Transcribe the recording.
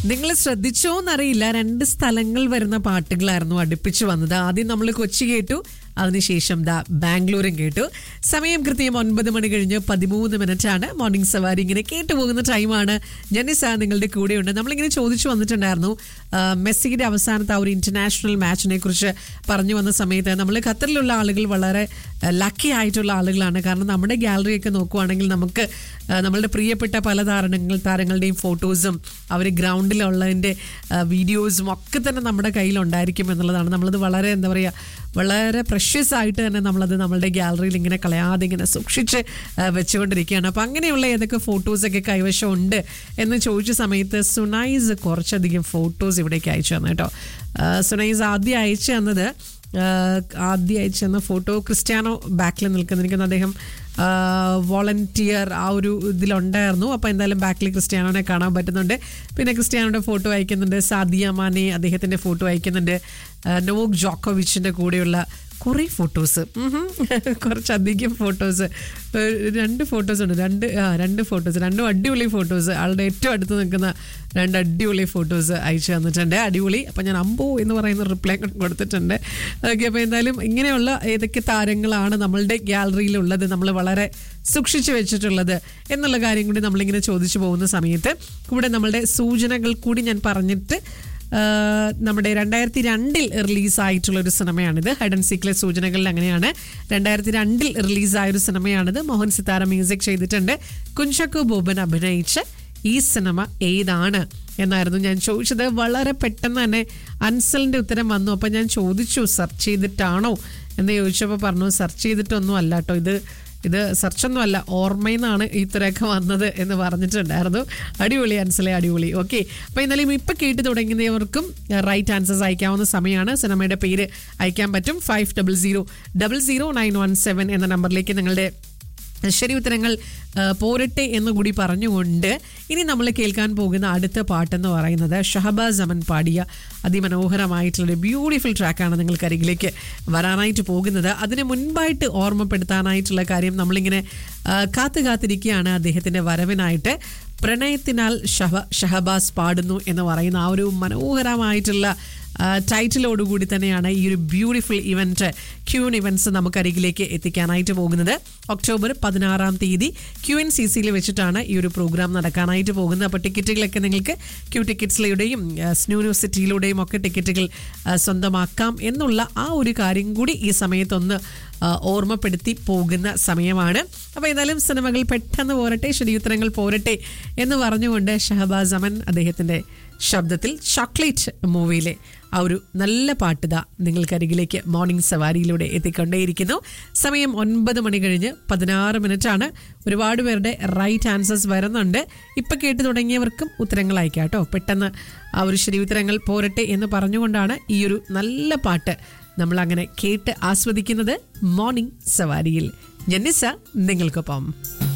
നിങ്ങൾ ശ്രദ്ധിച്ചോ എന്നറിയില്ല രണ്ട് സ്ഥലങ്ങൾ വരുന്ന പാട്ടുകളായിരുന്നു അടുപ്പിച്ച് വന്നത് ആദ്യം നമ്മൾ കൊച്ചി കേട്ടു അതിനുശേഷം ദാ ബാംഗ്ലൂരും കേട്ടു സമയം കൃത്യം ഒൻപത് മണി കഴിഞ്ഞ് പതിമൂന്ന് മിനിറ്റ് ആണ് മോർണിംഗ് സവാരി ഇങ്ങനെ കേട്ടു പോകുന്ന ടൈമാണ് ജനിസ നിങ്ങളുടെ കൂടെയുണ്ട് നമ്മളിങ്ങനെ ചോദിച്ചു വന്നിട്ടുണ്ടായിരുന്നു ആ, മെസ്സിയുടെ അവസാനത്തെ ആ ഒരു ഇന്റർനാഷണൽ മാച്ചിനെ കുറിച്ച് പറഞ്ഞു വന്ന സമയത്ത് നമ്മൾ ഖത്തറിലുള്ള ആളുകൾ വളരെ ലക്കി ആയിട്ടുള്ള ആളുകളാണ് കാരണം നമ്മുടെ ഗാലറിയൊക്കെ നോക്കുവാണെങ്കിൽ നമുക്ക് ആ, നമ്മളുടെ പ്രിയപ്പെട്ട പല താരങ്ങൾ താരങ്ങളുടെയും ഫോട്ടോസും അവർ ഗ്രൗണ്ടിലുള്ളതിൻ്റെ വീഡിയോസും ഒക്കെ തന്നെ നമ്മുടെ കയ്യിലുണ്ടായിരിക്കും എന്നുള്ളതാണ് നമ്മളത് വളരെ എന്താ പറയുക വളരെ പ്രഷ്യസ് ആയിട്ട് തന്നെ നമ്മളത് നമ്മളുടെ ഗാലറിയിൽ ഇങ്ങനെ കളയാതെ ഇങ്ങനെ സൂക്ഷിച്ച് ആ, വെച്ചുകൊണ്ടിരിക്കുകയാണ് അപ്പം അങ്ങനെയുള്ള ഏതൊക്കെ ഫോട്ടോസൊക്കെ കൈവശം ഉണ്ട് എന്ന് ചോദിച്ച സമയത്ത് സുനൈസ് കുറച്ചധികം ഫോട്ടോസ് ഇവിടേക്ക് അയച്ചു തന്നു കേട്ടോ ആ, സുനൈസ് ആദ്യം അയച്ചു തന്നത് ആഹ് ആദ്യം അയച്ചു തന്ന ഫോട്ടോ ക്രിസ്ത്യാനോ ബാക്കിൽ നിൽക്കുന്ന എനിക്കൊന്ന് അദ്ദേഹം വോളണ്ടിയർ ആ ഒരു ഇതിലുണ്ടായിരുന്നു അപ്പോൾ എന്തായാലും ബാക്കിൽ ക്രിസ്ത്യാനോനെ കാണാൻ പറ്റുന്നുണ്ട് പിന്നെ ക്രിസ്ത്യാനോയുടെ ഫോട്ടോ അയക്കുന്നുണ്ട് സാദിയ മാനെ അദ്ദേഹത്തിൻ്റെ ഫോട്ടോ അയക്കുന്നുണ്ട് ആഹ് നോവോക് ജോക്കോവിച്ചിൻ്റെ കൂടെയുള്ള കുറേ ഫോട്ടോസ് കുറച്ചധികം ഫോട്ടോസ് രണ്ട് ഫോട്ടോസ് ഉണ്ട് രണ്ട് ആ രണ്ട് ഫോട്ടോസ് രണ്ടും അടിപൊളി ഫോട്ടോസ് ആളുടെ ഏറ്റവും അടുത്ത് നിൽക്കുന്ന രണ്ട് അടിപൊളി ഫോട്ടോസ് അയച്ചു തന്നിട്ടുണ്ട് അടിപൊളി അപ്പം ഞാൻ അമ്പോ എന്ന് പറയുന്ന റിപ്ലൈ കൊടുത്തിട്ടുണ്ട് ഓക്കെ അപ്പോൾ എന്തായാലും ഇങ്ങനെയുള്ള ഏതൊക്കെ താരങ്ങളാണ് നമ്മളുടെ ഗ്യാലറിയിലുള്ളത് നമ്മൾ വളരെ സൂക്ഷിച്ചു വെച്ചിട്ടുള്ളത് എന്നുള്ള കാര്യം കൂടി നമ്മളിങ്ങനെ ചോദിച്ചു പോകുന്ന സമയത്ത് കൂടെ നമ്മളുടെ സൂചനകൾ കൂടി ഞാൻ പറഞ്ഞിട്ട് ആഹ് നമ്മുടെ രണ്ടായിരത്തി രണ്ടിൽ റിലീസായിട്ടുള്ള ഒരു സിനിമയാണിത് ഹൈഡ് ആൻഡ് സീക്ലെ സൂചനകളിൽ അങ്ങനെയാണ് രണ്ടായിരത്തി രണ്ടിൽ റിലീസായ ഒരു സിനിമയാണിത് മോഹൻ സിത്താര മ്യൂസിക് ചെയ്തിട്ടുണ്ട് കുഞ്ചക്കു ബോബൻ അഭിനയിച്ച ഈ സിനിമ ഏതാണ് എന്നായിരുന്നു ഞാൻ ചോദിച്ചത് വളരെ പെട്ടെന്ന് തന്നെ അൻസലിന്റെ ഉത്തരം വന്നു അപ്പം ഞാൻ ചോദിച്ചു സെർച്ച് ചെയ്തിട്ടാണോ എന്ന് ചോദിച്ചപ്പോൾ പറഞ്ഞു സെർച്ച് ചെയ്തിട്ടൊന്നും അല്ല കേട്ടോ ഇത് ഇത് സെർച്ചൊന്നും അല്ല ഓർമ്മയിൽ നിന്നാണ് ഇത്രയൊക്കെ വന്നത് എന്ന് പറഞ്ഞിട്ടുണ്ടായിരുന്നു അടിപൊളി ആൻസലെ അടിപൊളി ഓക്കെ അപ്പോൾ എന്നാലും ഇപ്പം കേട്ട് തുടങ്ങുന്നവർക്കും റൈറ്റ് ആൻസേഴ്സ് അയക്കാവുന്ന സമയമാണ് സിനിമയുടെ പേര് അയക്കാൻ പറ്റും five double zero double zero nine one seven എന്ന നമ്പറിലേക്ക് നിങ്ങളുടെ ശരി ഉത്തരങ്ങൾ ആ, പോരട്ടെ എന്ന് കൂടി പറഞ്ഞുകൊണ്ട് ഇനി നമ്മൾ കേൾക്കാൻ പോകുന്ന അടുത്ത പാട്ടെന്ന് പറയുന്നത് ഷഹബാസ് അമൻ പാടിയ അതിമനോഹരമായിട്ടുള്ള ബ്യൂട്ടിഫുൾ ട്രാക്കാണ് നിങ്ങൾക്ക് അരികിലേക്ക് വരാനായിട്ട് പോകുന്നത് അതിന് മുൻപായിട്ട് ഓർമ്മപ്പെടുത്താനായിട്ടുള്ള കാര്യം നമ്മളിങ്ങനെ ആ, കാത്തു കാത്തിരിക്കുകയാണ് അദ്ദേഹത്തിൻ്റെ വരവിനായിട്ട് പ്രണയത്തിനാൽ ഷഹ ഷഹബാസ് പാടുന്നു എന്ന് പറയുന്ന ആ ഒരു മനോഹരമായിട്ടുള്ള ആ, ടൈറ്റിലോടുകൂടി തന്നെയാണ് ഈ ഒരു ബ്യൂട്ടിഫുൾ ഇവന്റ് ക്യൂൻ ഇവന്റ്സ് നമുക്ക് അരികിലേക്ക് എത്തിക്കാനായിട്ട് പോകുന്നത് ഒക്ടോബർ പതിനാറാം തീയതി ക്യു എൻ സി സിയിൽ വെച്ചിട്ടാണ് ഈ ഒരു പ്രോഗ്രാം നടക്കാനായിട്ട് പോകുന്നത് അപ്പോൾ ടിക്കറ്റുകളൊക്കെ നിങ്ങൾക്ക് ക്യൂ ടിക്കറ്റ്സിലൂടെയും സ്നൂനു സിറ്റിയിലൂടെയും ഒക്കെ ടിക്കറ്റുകൾ ആ, സ്വന്തമാക്കാം എന്നുള്ള ആ ഒരു കാര്യം കൂടി ഈ സമയത്തൊന്ന് ആ, ഓർമ്മപ്പെടുത്തി പോകുന്ന സമയമാണ് അപ്പോൾ ഏതായാലും സിനിമകൾ പെട്ടെന്ന് പോരട്ടെ ശരിയുത്തരങ്ങൾ പോരട്ടെ എന്ന് പറഞ്ഞുകൊണ്ട് ഷഹബാസ് അമൻ അദ്ദേഹത്തിൻ്റെ ശബ്ദത്തിൽ ചോക്ലേറ്റ് മൂവിയിലെ ആ ഒരു നല്ല പാട്ടുത നിങ്ങൾക്കരികിലേക്ക് മോർണിംഗ് സവാരിയിലൂടെ എത്തിക്കൊണ്ടേയിരിക്കുന്നു സമയം ഒൻപത് മണി കഴിഞ്ഞ് പതിനാറ് മിനിറ്റാണ് ഒരുപാട് പേരുടെ റൈറ്റ് ആൻസേഴ്സ് വരുന്നുണ്ട് ഇപ്പം കേട്ട് തുടങ്ങിയവർക്കും ഉത്തരങ്ങൾ അയക്കാം കേട്ടോ പെട്ടെന്ന് ആ ഒരു ശരി ഉത്തരങ്ങൾ പോരട്ടെ എന്ന് പറഞ്ഞുകൊണ്ടാണ് ഈ ഒരു നല്ല പാട്ട് നമ്മൾ അങ്ങനെ കേട്ട് ആസ്വദിക്കുന്നത് മോർണിംഗ് സവാരിയിൽ ജന്നിസ നിങ്ങൾക്കൊപ്പം